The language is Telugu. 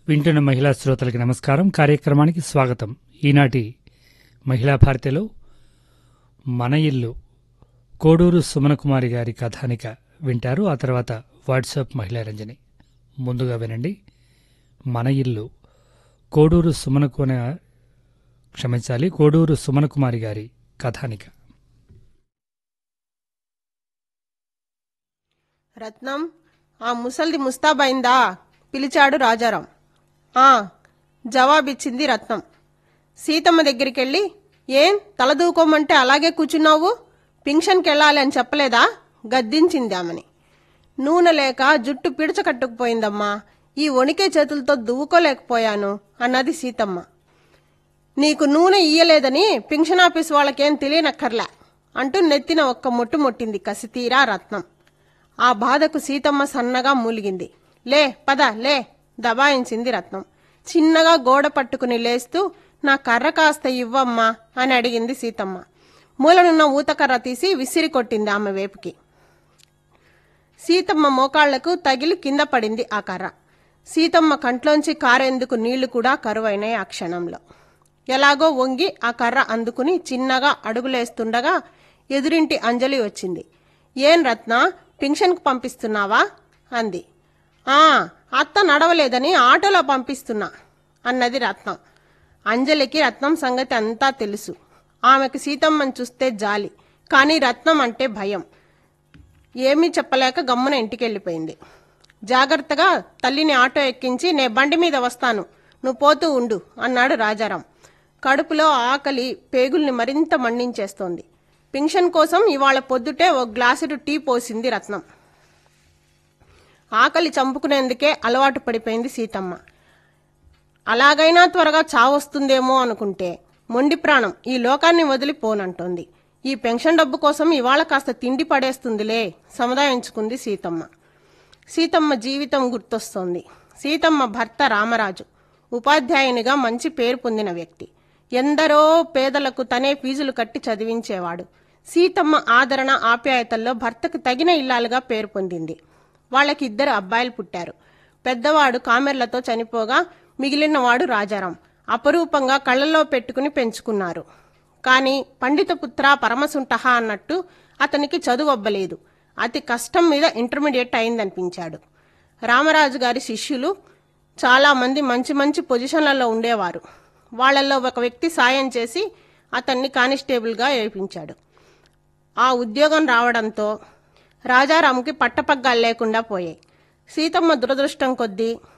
వింటున్న మహిళా శ్రోతలకి నమస్కారం కార్యక్రమానికి స్వాగతం ఈనాటి మహిళా భారతిలో మన ఇల్లు కోడూరు సుమనకుమారి గారి కథానిక వింటారు ఆ తర్వాత వాట్సాప్ మహిళా రంజని ముందుగా వినండి మన ఇల్లు కోడూరు సుమనకున క్షమించాలి కోడూరు సుమనకుమారి గారి కథానిక రత్నం ఆ ముసల్ది ముస్తాబైందా పిలిచాడు రాజారాం ఆ జవాబిచ్చింది రత్నం సీతమ్మ దగ్గరికెళ్ళి ఏం తలదూకోమంటే అలాగే కూర్చున్నావు పింఛన్కి వెళ్ళాలి అని చెప్పలేదా గద్దించింది ఆమెని నూనె లేక జుట్టు పిడచకట్టుకుపోయిందమ్మా ఈ వణికే చేతులతో దువ్వుకోలేకపోయాను అన్నది సీతమ్మ నీకు నూనె ఇయ్యలేదని పింఛన్ ఆఫీస్ వాళ్ళకేం తెలియనక్కర్లే అంటూ నెత్తిన ఒక్క మొట్టు మొట్టింది కసితీరా రత్నం ఆ బాధకు సీతమ్మ సన్నగా మూలిగింది లే పద లే దబాయించింది రత్నం చిన్నగా గోడ పట్టుకుని లేస్తూ నా కర్ర కాస్త ఇవ్వమ్మా అని అడిగింది సీతమ్మ మూలనున్న ఊతకర్ర తీసి విసిరి కొట్టింది ఆమె వేపుకి సీతమ్మ మోకాళ్లకు తగిలి కింద పడింది ఆ కర్ర సీతమ్మ కంట్లోంచి కారేందుకు నీళ్లు కూడా కరువైనాయి ఆ క్షణంలో ఎలాగో వంగి ఆ కర్ర అందుకుని చిన్నగా అడుగులేస్తుండగా ఎదురింటి అంజలి వచ్చింది ఏం రత్న పింఛన్కు పంపిస్తున్నావా అంది ఆ అత్త నడవలేదని ఆటోలో పంపిస్తున్నా అన్నది రత్నం అంజలికి రత్నం సంగతి అంతా తెలుసు ఆమెకు సీతమ్మని చూస్తే జాలి కానీ రత్నం అంటే భయం ఏమీ చెప్పలేక గమ్మున ఇంటికెళ్ళిపోయింది జాగ్రత్తగా తల్లిని ఆటో ఎక్కించి నే బండి మీద వస్తాను నువ్వు పోతూ ఉండు అన్నాడు రాజారాం కడుపులో ఆకలి పేగుల్ని మరింత మండించేస్తోంది పింఛన్ కోసం ఇవాళ పొద్దుటే ఓ గ్లాసుడు టీ పోసింది రత్నం ఆకలి చంపుకునేందుకే అలవాటు పడిపోయింది సీతమ్మ అలాగైనా త్వరగా చావొస్తుందేమో అనుకుంటే మొండి ప్రాణం ఈ లోకాన్ని వదిలిపోనంటోంది ఈ పెన్షన్ డబ్బు కోసం ఇవాళ కాస్త తిండి పడేస్తుందిలే సముదాయించుకుంది సీతమ్మ సీతమ్మ జీవితం గుర్తొస్తోంది సీతమ్మ భర్త రామరాజు ఉపాధ్యాయునిగా మంచి పేరు పొందిన వ్యక్తి ఎందరో పేదలకు తనే ఫీజులు కట్టి చదివించేవాడు సీతమ్మ ఆదరణ ఆప్యాయతల్లో భర్తకు తగిన ఇల్లాలుగా పేరు పొందింది వాళ్ళకి ఇద్దరు అబ్బాయిలు పుట్టారు పెద్దవాడు కామెర్లతో చనిపోగా మిగిలినవాడు రాజారాం అపరూపంగా కళ్ళల్లో పెట్టుకుని పెంచుకున్నారు కానీ పండితపుత్ర పరమసుంటహ అన్నట్టు అతనికి చదువు అబ్బలేదు అతి కష్టం మీద ఇంటర్మీడియట్ అయిందనిపించాడు రామరాజు గారి శిష్యులు చాలా మంది మంచి మంచి పొజిషన్లలో ఉండేవారు వాళ్ళల్లో ఒక వ్యక్తి సాయం చేసి అతన్ని కానిస్టేబుల్గా వేయించాడు ఆ ఉద్యోగం రావడంతో రాజారాంకి పట్టపగ్గాలు లేకుండా పోయాయి సీతమ్మ దురదృష్టం కొద్దీ